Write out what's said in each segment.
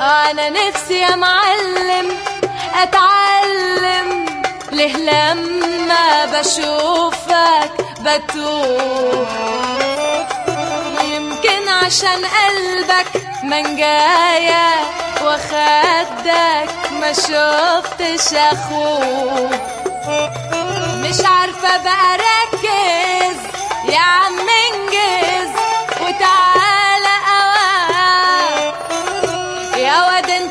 انا نفسي يا معلم اتعلم ليه لما بشوفك بتوه يمكن عشان قلبك منجايا وخدك ما شفتش اخوه مش عارفة بقى ركز يا عم انجز وتعالى اوام يا واد انت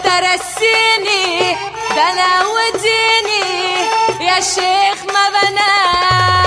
رسيني ده انا وديني يا شيخ ما بنام